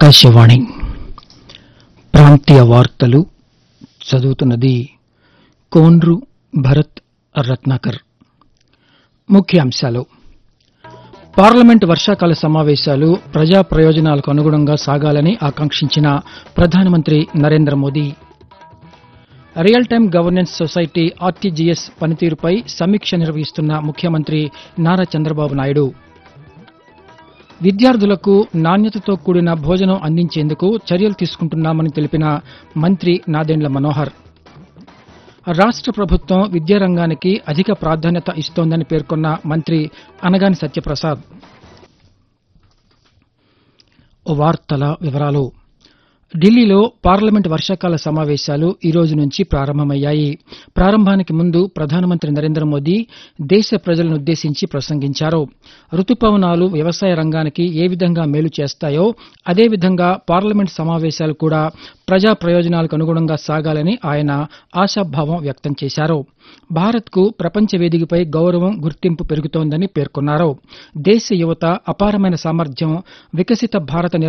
ఆకాశవాణి ప్రాంతీయ వార్తలు చదువుతున్నది కోన్రు భరత్ రత్నాకర్ ముఖ్యాంశాలు పార్లమెంట్ వర్షాకాల సమావేశాలు ప్రజా ప్రయోజనాలకు అనుగుణంగా సాగాలని ఆకాంక్షించిన ప్రధానమంత్రి Narendra Modi real time governance society RTGS పనితీరుపై సమీక్ష నిర్వహిస్తున్న ముఖ్యమంత్రి నారా చంద్రబాబు నాయుడు విద్యార్థులకు నాణ్యతతో కూడిన భోజనం అందించేందుకు చర్యలు తీసుకుంటున్నామని తెలిపిన మంత్రి నాదెండ్ల మనోహర్ రాష్ట ప్రభుత్వం విద్యారంగానికి అధిక ప్రాధాన్యత ఇస్తోందని పేర్కొన్న మంత్రి అనగాని సత్యప్రసాద్ వార్తల వివరాలు ఢిల్లీలో పార్లమెంట్ వర్షాకాల సమావేశాలు ఈ రోజు నుంచి ప్రారంభమయ్యాయి ప్రారంభానికి ముందు ప్రధానమంత్రి నరేంద్ర మోదీ దేశ ప్రజలను ఉద్దేశించి ప్రసంగించారు రుతుపవనాలు వ్యవసాయ రంగానికి ఏ విధంగా మేలు చేస్తాయో అదేవిధంగా పార్లమెంట్ సమావేశాలు కూడా ప్రజా ప్రయోజనాలకు అనుగుణంగా సాగాలని ఆయన ఆశాభావం వ్యక్తం చేశారు భారత్కు ప్రపంచ వేదికపై గౌరవం గుర్తింపు పెరుగుతోందని పేర్కొన్నారు దేశ యువత అపారమైన సామర్థ్యం వికసిత భారత